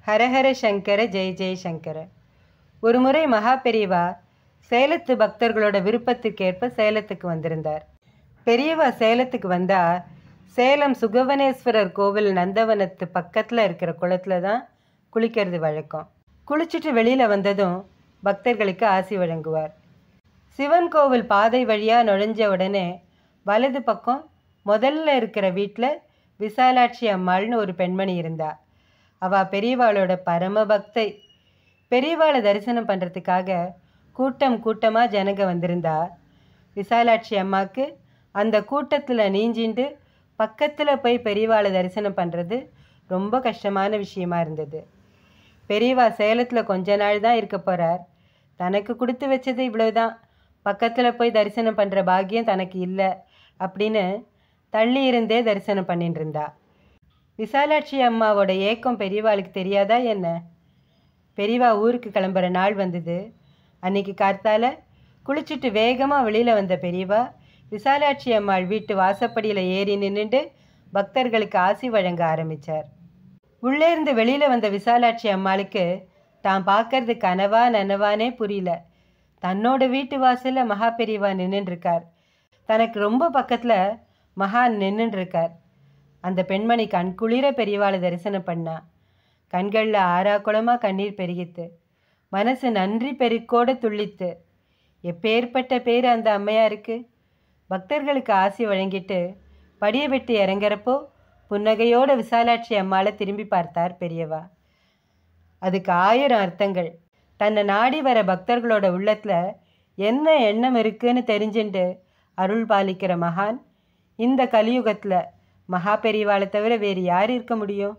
ஹரஹர சங்கர ஜெய ஜெய சங்கர ஒரு முறை மகா பெரியவா சேலத்து பக்தர்களோட விருப்பத்துக்கேற்ப சேலத்துக்கு வந்திருந்தார் பெரியவா சேலத்துக்கு வந்தா சேலம் சுகவனேஸ்வரர் கோவில் நந்தவனத்து பக்கத்தில் இருக்கிற குளத்துல தான் குளிக்கிறது வழக்கம் குளிச்சுட்டு வெளியில் வந்ததும் பக்தர்களுக்கு ஆசி வழங்குவார் சிவன் கோவில் பாதை வழியாக நுழைஞ்ச உடனே வலது பக்கம் முதல்ல இருக்கிற வீட்டில் விசாலாட்சி அம்மாள்னு ஒரு பெண்மணி இருந்தா அவ பெரியவாளோட பரம பக்தை பெரியவாளை தரிசனம் பண்ணுறதுக்காக கூட்டம் கூட்டமாக ஜனங்க வந்திருந்தா விசாலாட்சி அம்மாவுக்கு அந்த கூட்டத்தில் நீஞ்சிண்டு பக்கத்தில் போய் பெரியவாளை தரிசனம் பண்ணுறது ரொம்ப கஷ்டமான விஷயமா இருந்தது பெரியவா சேலத்தில் கொஞ்ச நாள் தான் இருக்க போகிறார் தனக்கு கொடுத்து வச்சது இவ்வளவுதான் பக்கத்தில் போய் தரிசனம் பண்ணுற பாக்கியம் தனக்கு இல்லை அப்படின்னு தள்ளி இருந்தே தரிசனம் பண்ணிட்டு இருந்தா விசாலாட்சி அம்மாவோட ஏக்கம் பெரியவாளுக்கு தெரியாதா என்ன பெரியவா ஊருக்கு கிளம்புற நாள் வந்தது அன்னைக்கு கார்த்தால குளிச்சுட்டு வேகமாக வெளியில் வந்த பெரியவா விசாலாட்சி அம்மாள் வீட்டு வாசப்படியில் ஏறி நின்றுட்டு பக்தர்களுக்கு ஆசி வழங்க ஆரம்பித்தார் உள்ளே இருந்து வெளியில் வந்த விசாலாட்சி அம்மாளுக்கு தான் பார்க்கறது கனவா நனவானே புரியல தன்னோட வீட்டு வாசலில் மகா பெரியவா நின்றுருக்கார் தனக்கு ரொம்ப பக்கத்தில் மகான் நின்றுருக்கார் அந்த பெண்மணி கண்குளிர பெரியவாளை தரிசனம் பண்ணா கண்களில் ஆறா குளமாக கண்ணீர் பெருகித்து மனசு நன்றி பெருக்கோடு துள்ளித்து எப்பேற்பட்ட பேர் அந்த அம்மையாருக்கு பக்தர்களுக்கு ஆசி வழங்கிட்டு படியை விட்டு இறங்குறப்போ புன்னகையோட விசாலாட்சி அம்மாளை திரும்பி பார்த்தார் பெரியவா அதுக்கு ஆயிரம் அர்த்தங்கள் தன்னை நாடி வர பக்தர்களோட உள்ளத்தில் என்ன எண்ணம் இருக்குன்னு தெரிஞ்சுண்டு அருள் பாலிக்கிற மகான் இந்த கலியுகத்தில் மகா பெரியவாளை தவிர வேறு யார் இருக்க முடியும்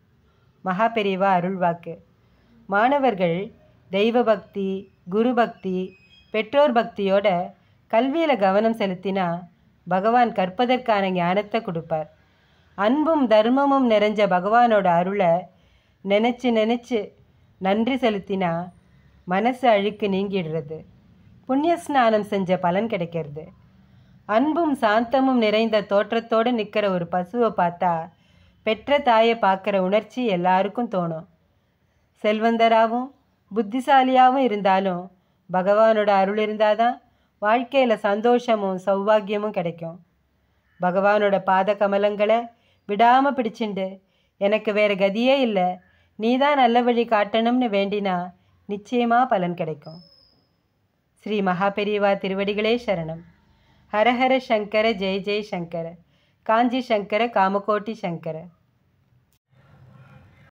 மகா பெரியவா அருள்வாக்கு மாணவர்கள் தெய்வ பக்தி குரு பக்தி பெற்றோர் பக்தியோட கல்வியில் கவனம் செலுத்தினா பகவான் கற்பதற்கான ஞானத்தை கொடுப்பார் அன்பும் தர்மமும் நிறைஞ்ச பகவானோட அருளை நினச்சி நினச்சி நன்றி செலுத்தினா மனசு அழுக்கு நீங்கிடுறது புண்ணிய ஸ்நானம் செஞ்ச பலன் கிடைக்கிறது அன்பும் சாந்தமும் நிறைந்த தோற்றத்தோடு நிற்கிற ஒரு பசுவை பார்த்தா பெற்ற தாயை பார்க்குற உணர்ச்சி எல்லாருக்கும் தோணும் செல்வந்தராகவும் புத்திசாலியாகவும் இருந்தாலும் பகவானோட அருள் இருந்தால் தான் வாழ்க்கையில் சந்தோஷமும் சௌபாகியமும் கிடைக்கும் பகவானோட பாத கமலங்களை விடாமல் பிடிச்சிண்டு எனக்கு வேறு கதியே இல்லை நீ தான் நல்ல வழி காட்டணும்னு வேண்டினா நிச்சயமாக பலன் கிடைக்கும் ஸ்ரீ மகாபெரிவா திருவடிகளே சரணம் ஹரஹர சங்கர ஜெய ஜெய சங்கர காஞ்சி சங்கர காமகோட்டி சங்கர